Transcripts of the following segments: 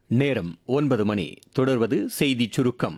நேரம் ஒன்பது மணி தொடர்வது செய்திச் சுருக்கம்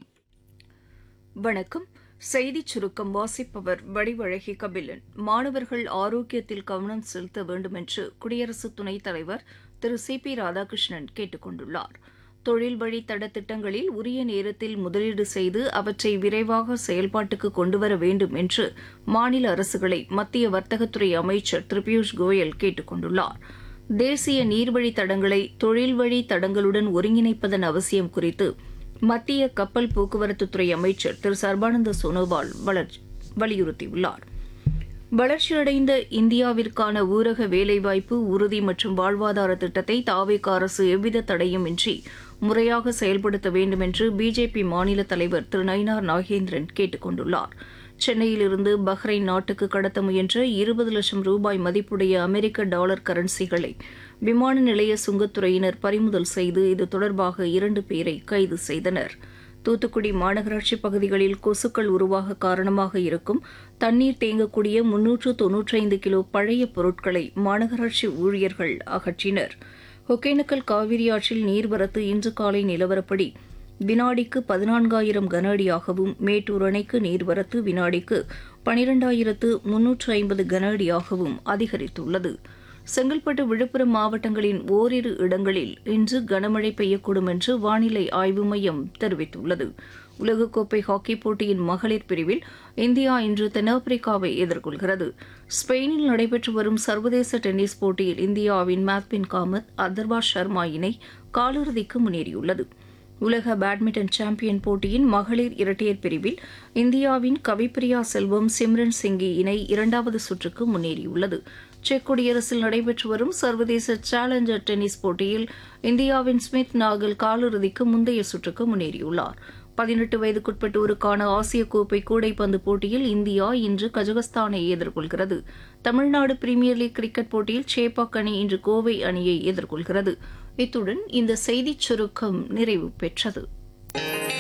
வணக்கம் செய்திச் சுருக்கம் வாசிப்பவர் வடிவழகி கபிலன் மாணவர்கள் ஆரோக்கியத்தில் கவனம் செலுத்த வேண்டும் என்று குடியரசு துணைத் தலைவர் திரு சி பி ராதாகிருஷ்ணன் கேட்டுக் கொண்டுள்ளார் தொழில் வழி தட திட்டங்களில் உரிய நேரத்தில் முதலீடு செய்து அவற்றை விரைவாக செயல்பாட்டுக்கு கொண்டுவர வேண்டும் என்று மாநில அரசுகளை மத்திய வர்த்தகத்துறை அமைச்சர் திரு பியூஷ் கோயல் கேட்டுக் கொண்டுள்ளார் தேசிய நீர்வழி தடங்களை தொழில் வழி தடங்களுடன் ஒருங்கிணைப்பதன் அவசியம் குறித்து மத்திய கப்பல் போக்குவரத்துத்துறை அமைச்சர் திரு சர்பானந்த சோனோவால் வளர்- வலியுறுத்தியுள்ளார் வளர்ச்சியடைந்த இந்தியாவிற்கான ஊரக வேலைவாய்ப்பு உறுதி மற்றும் வாழ்வாதார திட்டத்தை தாவேக அரசு எவ்வித தடையுமின்றி முறையாக செயல்படுத்த வேண்டும் என்று பிஜேபி மாநில தலைவர் திரு நயினார் நாகேந்திரன் கேட்டுக் கொண்டுள்ளார் சென்னையிலிருந்து பஹ்ரைன் நாட்டுக்கு கடத்த முயன்ற இருபது லட்சம் ரூபாய் மதிப்புடைய அமெரிக்க டாலர் கரன்சிகளை விமான நிலைய சுங்கத்துறையினர் பறிமுதல் செய்து இது தொடர்பாக இரண்டு பேரை கைது செய்தனர் தூத்துக்குடி மாநகராட்சி பகுதிகளில் கொசுக்கள் உருவாக காரணமாக இருக்கும் தண்ணீர் தேங்கக்கூடிய முன்னூற்று தொன்னூற்றைந்து கிலோ பழைய பொருட்களை மாநகராட்சி ஊழியர்கள் அகற்றினர் ஒகேனக்கல் காவிரி ஆற்றில் நீர்வரத்து இன்று காலை நிலவரப்படி வினாடிக்கு பதினான்காயிரம் கன அடியாகவும் மேட்டூர் அணைக்கு நீர்வரத்து வினாடிக்கு பனிரெண்டாயிரத்து முன்னூற்று ஐம்பது கன அடியாகவும் அதிகரித்துள்ளது செங்கல்பட்டு விழுப்புரம் மாவட்டங்களின் ஓரிரு இடங்களில் இன்று கனமழை பெய்யக்கூடும் என்று வானிலை ஆய்வு மையம் தெரிவித்துள்ளது உலகக்கோப்பை ஹாக்கி போட்டியின் மகளிர் பிரிவில் இந்தியா இன்று தென்னாப்பிரிக்காவை எதிர்கொள்கிறது ஸ்பெயினில் நடைபெற்று வரும் சர்வதேச டென்னிஸ் போட்டியில் இந்தியாவின் மேத்பின் காமத் அதர்வா சர்மா இணை காலிறுதிக்கு முன்னேறியுள்ளது உலக பேட்மிண்டன் சாம்பியன் போட்டியின் மகளிர் இரட்டையர் பிரிவில் இந்தியாவின் கவிப்பிரியா செல்வம் சிம்ரன் சிங்கி இணை இரண்டாவது சுற்றுக்கு முன்னேறியுள்ளது செக் குடியரசில் நடைபெற்று வரும் சர்வதேச சேலஞ்சர் டென்னிஸ் போட்டியில் இந்தியாவின் ஸ்மித் நாகல் காலிறுதிக்கு முந்தைய சுற்றுக்கு முன்னேறியுள்ளார் பதினெட்டு வயதுக்குட்பட்டோருக்கான ஆசிய கோப்பை கூடைப்பந்து போட்டியில் இந்தியா இன்று கஜகஸ்தானை எதிர்கொள்கிறது தமிழ்நாடு பிரீமியர் லீக் கிரிக்கெட் போட்டியில் சேப்பாக் அணி இன்று கோவை அணியை எதிர்கொள்கிறது இத்துடன் இந்த செய்திச் சுருக்கம் நிறைவு பெற்றது